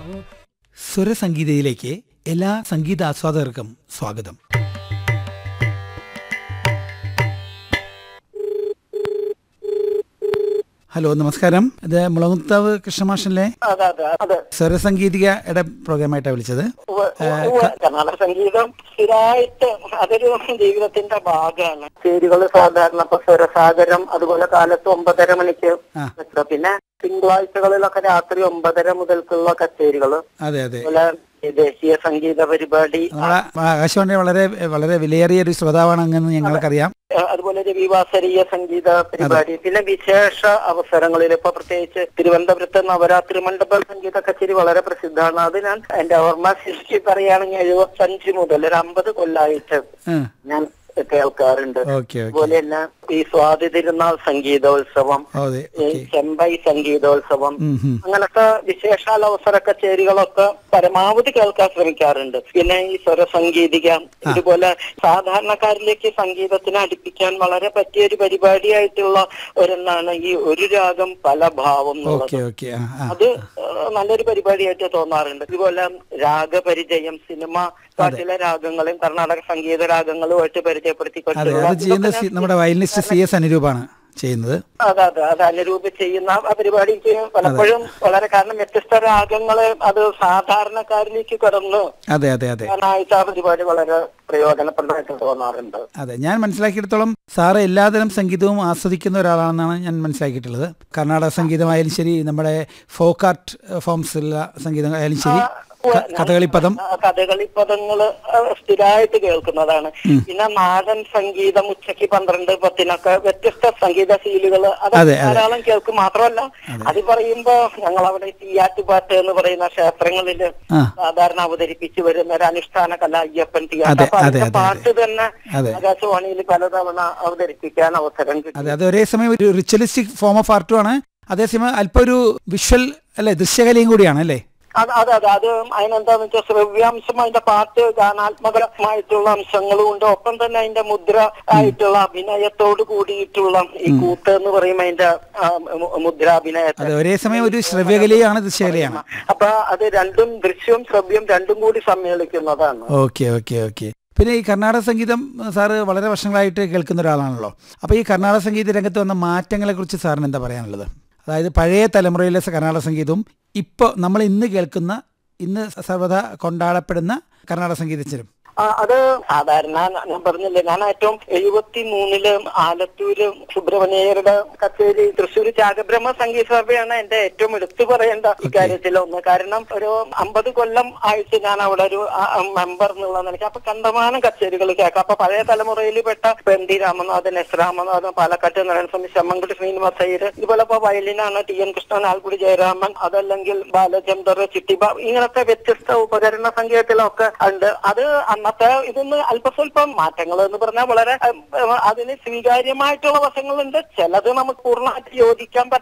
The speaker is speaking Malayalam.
സ്വരസംഗീതയിലേക്ക് എല്ലാ സംഗീത ആസ്വാദകർക്കും സ്വാഗതം ഹലോ നമസ്കാരം ഇത് മുളകുത്താവ് കൃഷ്ണമാഷല്ലേ അതെ അതെ അതെ സ്വരസംഗീതികയുടെ പ്രോഗ്രാമായിട്ടാണ് വിളിച്ചത് ഉവ്വ് ഉവ്വ് കർണാടക സംഗീതം സ്ഥിരമായിട്ട് അതൊരു ജീവിതത്തിന്റെ ഭാഗമാണ് ചേരുകൾ സാധാരണ ഇപ്പൊ സ്വരസാഗരം അതുപോലെ കാലത്ത് ഒമ്പതര മണിക്ക് ആ. വെക്കുക. പിന്നെ തിങ്കളാഴ്ചകളിലൊക്കെ രാത്രി ഒമ്പതര മുതൽക്കുള്ള കച്ചേരികള് അതെ അതെ അതുപോലെ ഈ ദേശീയ സംഗീത പരിപാടി നമ്മളെ ആകാശവാണി വളരെ വളരെ വിലയേറിയ ഒരു ശ്രോതാവാണ് അങ്ങനെ ഞങ്ങൾക്കറിയാം ആ, അതുപോലെ രവിവാസരീയ സംഗീത പരിപാടി പിന്നെ വിശേഷ അവസരങ്ങളിൽ ഇപ്പൊ പ്രത്യേകിച്ച് തിരുവനന്തപുരത്ത് നവരാത്രി മണ്ഡപ സംഗീത കച്ചേരി വളരെ പ്രസിദ്ധമാണ് അത് ഞാൻ എന്റെ ഓർമ്മ ശരിക്കും പറയുകയാണെങ്കിൽ എഴുപത്തി അഞ്ച് മുതൽ ഒരു അമ്പത് കൊല്ലായിട്ട് ഞാൻ കേൾക്കാറുണ്ട് ഓക്കെ ഓക്കെ അതുപോലെ തന്നെ ഈ സ്വാതി തിരുനാൾ സംഗീതോത്സവം അതെ ഈ ഓക്കെ ചെമ്പൈ സംഗീതോത്സവം ഉം, ഉം. അങ്ങനത്തെ വിശേഷാൽ അവസര കച്ചേരികളൊക്കെ പരമാവധി കേൾക്കാൻ ശ്രമിക്കാറുണ്ട് പിന്നെ ഈ സ്വരസംഗീതിക ഇതുപോലെ സാധാരണക്കാരിലേക്ക് സംഗീതത്തിനെ അടുപ്പിക്കാൻ വളരെ പറ്റിയ ഒരു പരിപാടിയായിട്ടുള്ള ഒരെണ്ണാണ് ഈ ഒരു രാഗം പല ഭാവം എന്നുള്ളത് ഓക്കെ ഓക്കെ ആ ആ അത് ഏഹ്, നല്ലൊരു പരിപാടിയായിട്ട് തോന്നാറുണ്ട് ഇതുപോലെ രാഗപരിചയം സിനിമ പാട്ടിലെ രാഗങ്ങളും കർണാടക സംഗീത രാഗങ്ങളുമായിട്ട് അതെ പരിചയപ്പെടുത്തിക്കൊണ്ടുള്ള അത് ചെയ്യുന്ന സി- നമ്മുടെ വയലിനിസ്റ്റ് സി എസ് അനുരൂപാണ് ചെയ്യുന്നത് അതെ അതെ അത് അനുരൂപ് ചെയ്യുന്ന ആ പരിപാടിക്ക് പലപ്പോഴും വളരെ കാരണം വ്യത്യസ്ത രാഗങ്ങള് അത് സാധാരണക്കാരിലേക്ക് കടന്ന് അതെ അതെ അതെ ആയിട്ട് ആ പരിപാടി വളരെ പ്രയോജനപ്രദമായിട്ട് തോന്നാറുണ്ട് അതെ ഞാൻ മനസ്സിലാക്കിയിടത്തോളം സാറ് എല്ലാതരം സംഗീതവും ആസ്വദിക്കുന്ന ഒരാളാണെന്നാണ് ഞാൻ മനസ്സിലാക്കിയിട്ടുള്ളത് കർണാടക സംഗീതമായാലും ശരി നമ്മുടെ ഫോക്ക് ആർട്ട് ഫോംസിലുള്ള സംഗീതം ആയാലും ശരി ക- കഥകളിപ്പദം ആ, കഥകളി പദങ്ങള് സ്ഥിരമായിട്ട് കേൾക്കുന്നതാണ് പിന്നെ നാടൻ സംഗീതം ഉച്ചയ്ക്ക് പന്ത്രണ്ട് പത്തിനൊക്കെ വ്യത്യസ്ത സംഗീത ശീലുകൾ അത് അതെ, അതെ. ധാരാളം കേൾക്കും മാത്രമല്ല അത് പറയുമ്പോ ഞങ്ങൾ അവിടെ തീയാറ്റുപാട്ട് എന്ന് പറയുന്ന ക്ഷേത്രങ്ങളില് ആ സാധാരണ അവതരിപ്പിച്ചു വരുന്ന ഒരു അനുഷ്ഠാന കല അയ്യപ്പൻ അതെ, തിയേറ്റർ അപ്പൊ അതെ, അതിന്റെ അതെ, പാട്ട് തന്നെ അതെ. ആകാശവാണിയിൽ പലതവണ അവതരിപ്പിക്കാൻ അവസരം കിട്ടി അതെ അത് ഒരേ സമയം ഒരു റിച്വലിസ്റ്റിക് ഫോം ഓഫ് ആർട്ടുമാണ് അതേസമയം അല്പം ഒരു വിഷ്വൽ അല്ലെ ദൃശ്യകലയും കൂടിയാണ് അല്ലേ അത് അതെ അതെ അത് അതിനെന്താന്ന് വെച്ചാൽ ശ്രവ്യാംശം അതിന്റെ പാട്ട് ഗാനാത്മകമായിട്ടുള്ള അംശങ്ങളും ഉണ്ട് ഒപ്പം തന്നെ അതിന്റെ മുദ്ര ആയിട്ടുള്ള അഭിനയത്തോട് കൂടിയിട്ടുള്ള ഈ കൂത്ത് എന്ന് പറയുമ്പോൾ അതിന്റെ ആ, മു- മുദ്രാഭിനയത്തെ അതെ ഒരേ സമയം ഒരു ശ്രവ്യകലയാണ് ദൃശ്യകലയാണ് അപ്പൊ അത് രണ്ടും ദൃശ്യവും ശ്രവ്യവും രണ്ടും കൂടി സമ്മേളിക്കുന്നതാണ് ഓക്കെ ഓക്കെ ഓക്കെ പിന്നെ ഈ കർണാടക സംഗീതം സാറ് വളരെ വർഷങ്ങളായിട്ട് കേൾക്കുന്ന ഒരാളാണല്ലോ അപ്പോൾ ഈ കർണാടക സംഗീത രംഗത്ത് വന്ന മാറ്റങ്ങളെ കുറിച്ച് സാറിന് എന്താ പറയാനുള്ളത് അതായത് പഴയ തലമുറയിലെ കർണാടക സംഗീതവും ഇപ്പോൾ നമ്മൾ ഇന്ന് കേൾക്കുന്ന ഇന്ന് സർവ്വത കൊണ്ടാടപ്പെടുന്ന കർണാടക സംഗീതജ്ഞരും ആ, അത് സാധാരണ ഞാൻ പറഞ്ഞില്ലേ ഞാൻ ഏറ്റവും എഴുപത്തി മൂന്നില് ആലത്തൂര് സുബ്രഹ്മണ്യരുടെ കച്ചേരി തൃശ്ശൂർ ത്യാഗബ്രഹ്മ സംഗീത സഭയാണ് എന്റെ ഏറ്റവും എടുത്തു പറയേണ്ട ഇക്കാര്യത്തിൽ ഒന്ന് കാരണം ഒരു അമ്പത് കൊല്ലം ആയിട്ട് ഞാൻ അവിടെ ഒരു മെമ്പർ എന്നുള്ള നിലയ്ക്ക് അപ്പൊ കണ്ടമാനം കച്ചേരികൾ കേൾക്കാം അപ്പൊ പഴയ തലമുറയിൽ പെട്ട ഇപ്പൊ M D Ramanathan S Ramanathan Palakkad Narayanaswamy Chemmangudi Srinivasa Iyer ഇതുപോലെ ഇപ്പൊ വയലിനാണ് ടി എൻ കൃഷ്ണൻ ആൽക്കുടി ജയരാമൻ അതല്ലെങ്കിൽ ബാലചന്ദർ ചിട്ടിബ ഇങ്ങനത്തെ വ്യത്യസ്ത ഉപകരണ സംഗീതത്തിലൊക്കെ ഉണ്ട് അത് അന്നത്തെ ഇതൊന്ന് അല്പസ്വല്പം മാറ്റങ്ങൾ എന്ന് പറഞ്ഞാൽ വളരെ ഉം, ഉം, അതിന് സ്വീകാര്യമായിട്ടുള്ള വശങ്ങളുണ്ട് ചിലത് നമുക്ക് പൂർണ്ണമായിട്ട് യോജിക്കാൻ പറ്റാത്ത